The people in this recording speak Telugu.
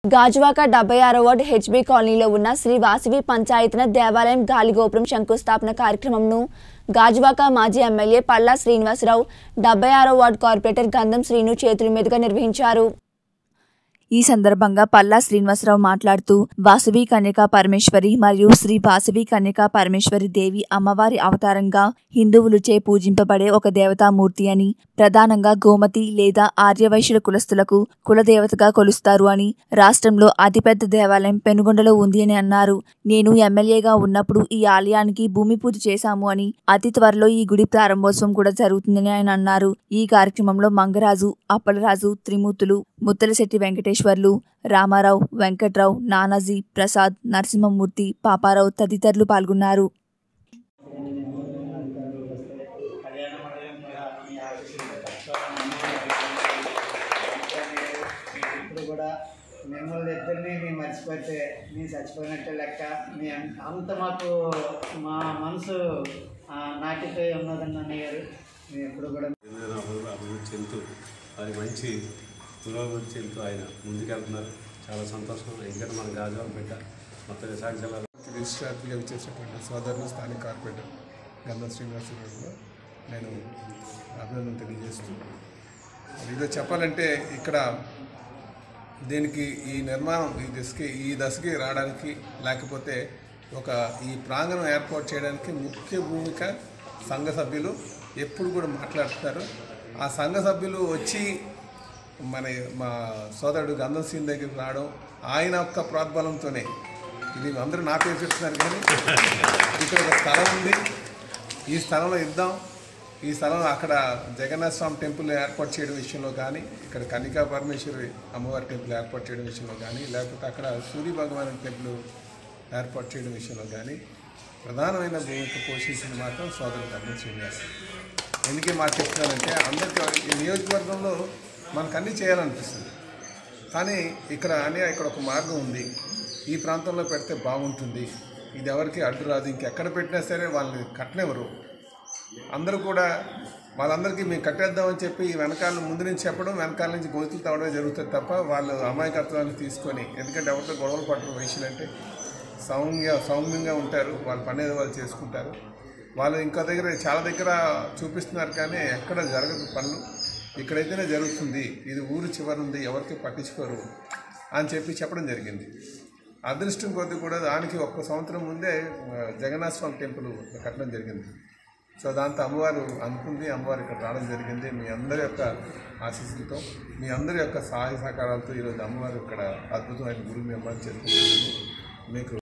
గాజువాక డెబ్బై ఆరో వార్డు హెచ్బి కాలనీలో ఉన్న శ్రీ వాసవి పంచాయతన దేవాలయం గాలిగోపురం శంకుస్థాపన కార్యక్రమంను గాజువాక మాజీ ఎమ్మెల్యే పల్లా శ్రీనివాసరావు డెబ్బై ఆరో వార్డు కార్పొరేటర్ గంధం శ్రీను చేతుల మీదుగా నిర్వహించారు ఈ సందర్భంగా పల్లా శ్రీనివాసరావు మాట్లాడుతూ వాసవి కన్యకా పరమేశ్వరి మరియు శ్రీ వాసవి కన్యకా పరమేశ్వరి దేవి అమ్మవారి అవతారంగా హిందువులుచే పూజింపబడే ఒక దేవతామూర్తి అని ప్రధానంగా గోమతి లేదా ఆర్యవైశ్యుల కులస్తులకు కులదేవతగా కొలుస్తారు అని రాష్ట్రంలో అతిపెద్ద దేవాలయం పెనుగొండలో ఉంది అని అన్నారు నేను ఎమ్మెల్యేగా ఉన్నప్పుడు ఈ ఆలయానికి భూమి పూజ చేశాము అని అతి త్వరలో ఈ గుడి ప్రారంభోత్సవం కూడా జరుగుతుందని ఆయన అన్నారు ఈ కార్యక్రమంలో మంగరాజు అప్పలరాజు త్రిమూర్తులు ముత్తలశెట్టి వెంకటేశ్వర్లు రామారావు వెంకట్రావు నానాజీ ప్రసాద్ నరసింహమూర్తి పాపారావు తదితరులు పాల్గొన్నారు ఇప్పుడు కూడా మిమ్మల్ని ఇద్దరిని మేము మర్చిపోతే మీ చచ్చిపోయినట్టే లెక్క మీ అం- అంత మాకు మా మనసు ఆ, నాటిపోయి ఉన్నదని అన్నయ్యారు మేము ఎప్పుడు కూడా ఏదైనా అభివృద్ధి అభివృద్ధి చెందుతూ అది మంచి పురోగతి చెందుతూ ఆయన ముందుకెళ్తున్నారు చాలా సంతోషం ఎందుకంటే మన గాజువాక బిడ్డ మొత్తం విశాఖ జిల్లాలో రిజిస్ట్రార్గా వచ్చేసినటువంటి సోదరులు స్థానిక కార్పొరేటర్ గంధం శ్రీనివాసరావు నేను అభినందన తెలియజేస్తూ మరి ఇదో చెప్పాలంటే ఇక్కడ దీనికి ఈ నిర్మాణం ఈ దశకి ఈ దశకి రావడానికి లేకపోతే ఒక ఈ ప్రాంగణం ఏర్పాటు చేయడానికి ముఖ్య భూమిక సంఘ సభ్యులు ఎప్పుడు కూడా మాట్లాడుతున్నారు ఆ సంఘ సభ్యులు వచ్చి మన మా సోదరుడు గంధం సీన్ దగ్గరికి రావడం ఆయన యొక్క ప్రోద్బలంతోనే ఇది అందరూ నా పేరు చెప్తున్నారు కానీ ఇక్కడ ఒక స్థలం ఉంది ఈ స్థలంలో ఇద్దాం ఈ స్థలం అక్కడ జగన్నాథ స్వామి టెంపుల్ ఏర్పాటు చేయడం విషయంలో కానీ ఇక్కడ కనికా పరమేశ్వరి అమ్మవారి టెంపుల్ ఏర్పాటు చేయడం విషయంలో కానీ లేకపోతే అక్కడ సూర్య భగవాన్ టెంపుల్ ఏర్పాటు చేయడం విషయంలో కానీ ప్రధానమైన భూమిక పోషించింది మాత్రం సోదరుడు గంధం శ్రీనివాస్ ఎందుకే మాట చెప్తున్నానంటే అందరికీ ఈ నియోజకవర్గంలో మనకు అన్నీ చేయాలనిపిస్తుంది కానీ ఇక్కడ అనే ఇక్కడ ఒక మార్గం ఉంది ఈ ప్రాంతంలో పెడితే బాగుంటుంది ఇది ఎవరికి అడ్డు రాదు ఇంకెక్కడ పెట్టినా సరే వాళ్ళని కట్టనివ్వరు అందరూ కూడా వాళ్ళందరికీ మేము కట్టేద్దామని చెప్పి ఈ వెనకాల ముందు నుంచి చెప్పడం వెనకాల నుంచి గోతులు తవ్వడమే జరుగుతుంది తప్ప వాళ్ళు అమాయకత్వాన్ని తీసుకొని ఎందుకంటే ఎవరితో గొడవలు పట్టడం వయసులు అంటే సౌమ్య సౌమ్యంగా ఉంటారు వాళ్ళ పని ఏదో వాళ్ళు చేసుకుంటారు వాళ్ళు ఇంకా దగ్గర చాలా దగ్గర చూపిస్తున్నారు కానీ ఎక్కడ జరగదు పనులు ఇక్కడైతేనే జరుగుతుంది ఇది ఊరు చివరి ఉంది ఎవరికి పట్టించుకోరు అని చెప్పి చెప్పడం జరిగింది అదృష్టం కొద్ది కూడా దానికి ఒక్క సంవత్సరం ముందే ఆ, జగన్నాథ స్వామి టెంపుల్ కట్టడం జరిగింది సో దాంతో అమ్మవారు అనుకుంది అమ్మవారు ఇక్కడ రావడం జరిగింది మీ అందరి యొక్క ఆశీస్సులతో మీ అందరి యొక్క సహాయ సహకారాలతో ఈరోజు అమ్మవారు ఇక్కడ అద్భుతమైన గురు మీ అమ్మని చేసుకుంటుంది మీకు